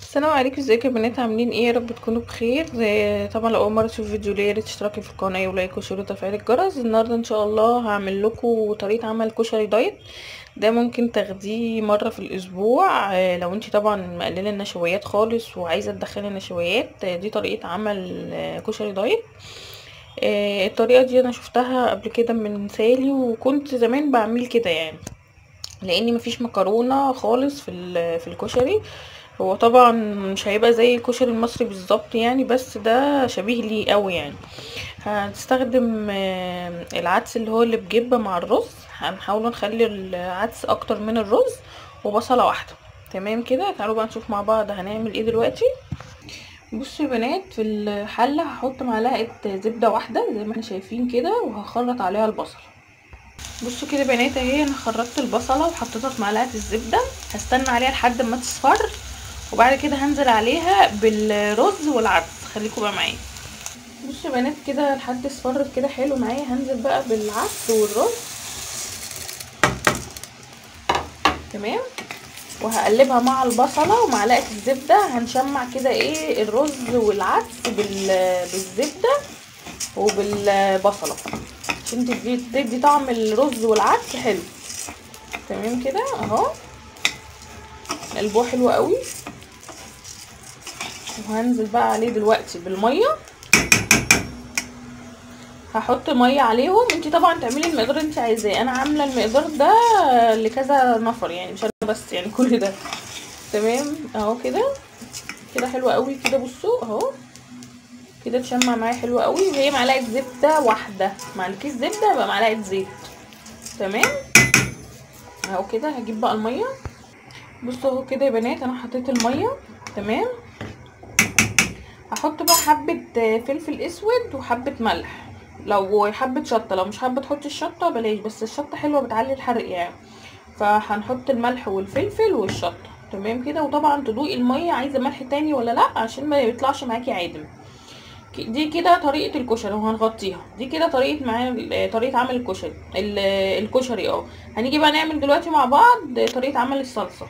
السلام عليكم ازيكم يا بنات عاملين ايه يا رب تكونوا بخير آه، طبعا لو اول مره تشوفوا فيديو ليا يا ريت تشتركي في القناه ولايك وشير وتفعيل الجرس النهارده ان شاء الله هعمل لكم طريقه عمل كشري دايت ده ممكن تاخديه مره في الاسبوع آه، لو انت طبعا مقلله النشويات خالص وعايزه تدخلي النشويات آه، دي طريقه عمل آه، كشري دايت آه، الطريقه دي انا شفتها قبل كده من سالي وكنت زمان بعمل كده يعني لاني مفيش مكرونه خالص في ال- في الكشري هو طبعا مش هيبقى زي الكشري المصري بالظبط يعني بس ده شبيه ليه قوي يعني هنستخدم آه، العدس اللي هو اللي بجبه مع الرز هنحاول نخلي العدس اكتر من الرز وبصله واحده تمام كده تعالوا بقى نشوف مع بعض هنعمل ايه دلوقتي بصوا يا بنات في الحله هحط معلقه زبده واحده زي ما احنا شايفين كده وهخلط عليها البصل بصوا كده بنات اهي انا خرجت البصله وحطيتها في معلقه الزبده هستنى عليها لحد ما تصفر وبعد كده هنزل عليها بالرز والعدس خليكم بقى معايا بصوا يا بنات كده لحد اصفرت كده حلو معايا هنزل بقى بالعدس والرز تمام وهقلبها مع البصله ومعلقه الزبده هنشمع كده ايه الرز والعدس بال... بالزبده وبالبصله عشان تدي تدي طعم الرز والعدس حلو تمام كده اهو قلبوه حلو قوي وهنزل بقى عليه دلوقتي بالميه هحط ميه عليهم انت طبعا تعملي المقدار اللي انت عايزاه انا عامله المقدار ده لكذا نفر يعني مش انا بس يعني كل ده تمام اهو كده كده حلو قوي كده بصوا اهو كده تشمع معايا حلو قوي وهي معلقه زبده واحده معلقه زبده بقى معلقه زيت تمام اهو كده هجيب بقى الميه بصوا اهو كده يا بنات انا حطيت الميه تمام هحط بقى حبه فلفل اسود وحبه ملح لو حبه شطه لو مش حابه تحطي الشطه بلاش بس الشطه حلوه بتعلي الحرق يعني فهنحط الملح والفلفل والشطه تمام كده وطبعا تدوقي الميه عايزه ملح تاني ولا لا عشان ما يطلعش معاكي عادم دي كده طريقه الكشري وهنغطيها دي كده طريقه معايا طريقه عمل الكشري الكشري اه هنيجي بقى نعمل دلوقتي مع بعض طريقه عمل الصلصه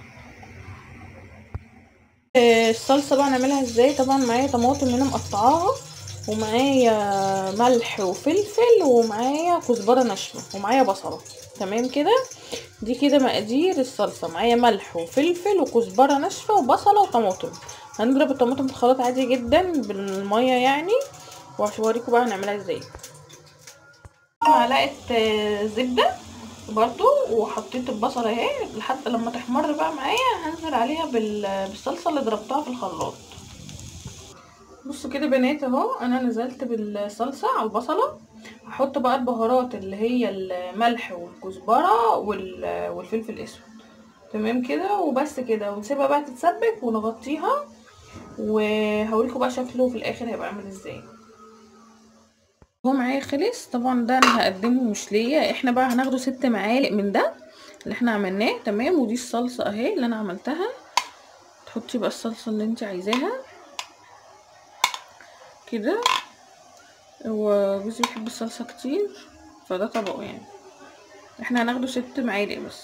الصلصه بقى نعملها ازاي طبعا معايا طماطم هنا مقطعاها ومعايا ملح وفلفل ومعايا كزبره ناشفه ومعايا بصله تمام كده دي كده مقادير الصلصه معايا ملح وفلفل وكزبره ناشفه وبصله وطماطم هنضرب الطماطم في الخلاط عادي جدا بالميه يعني وهوريكم بقى هنعملها ازاي معلقه زبده برضو وحطيت البصله اهي لحد لما تحمر بقى معايا هنزل عليها بالصلصه اللي ضربتها في الخلاط بصوا كده بنات اهو انا نزلت بالصلصه على البصله هحط بقى البهارات اللي هي الملح والكزبره والفلفل الاسود تمام كده وبس كده ونسيبها بقى تتسبك ونغطيها وهوريكم بقى شكله في الاخر هيبقى عامل ازاي هو معايا خلص طبعا ده انا هقدمه مش ليا احنا بقى هناخده ست معالق من ده اللي احنا عملناه تمام ودي الصلصه اهي اللي انا عملتها تحطي بقى الصلصه اللي انت عايزاها كده هو جوزي بيحب الصلصه كتير فده طبقه يعني احنا هناخده ست معالق بس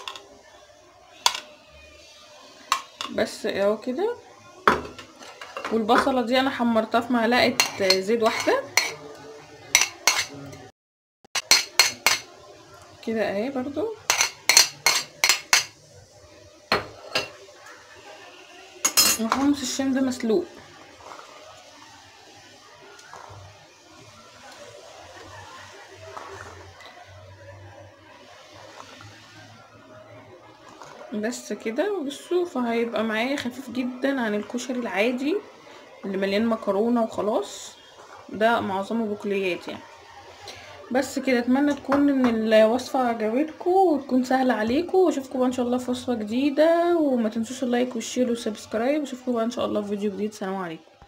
بس اهو كده والبصله دي انا حمرتها في معلقه زيت واحده كده اهي برضو وحمص الشام ده مسلوق بس كده بصوا فهيبقى معايا خفيف جدا عن الكشري العادي اللي مليان مكرونه وخلاص ده معظمه بقوليات يعني بس كده اتمنى تكون ان الوصفه عجبتكم وتكون سهله عليكم واشوفكم بقى ان شاء الله في وصفه جديده وما تنسوش اللايك والشير والسبسكرايب واشوفكم بقى ان شاء الله في فيديو جديد سلام عليكم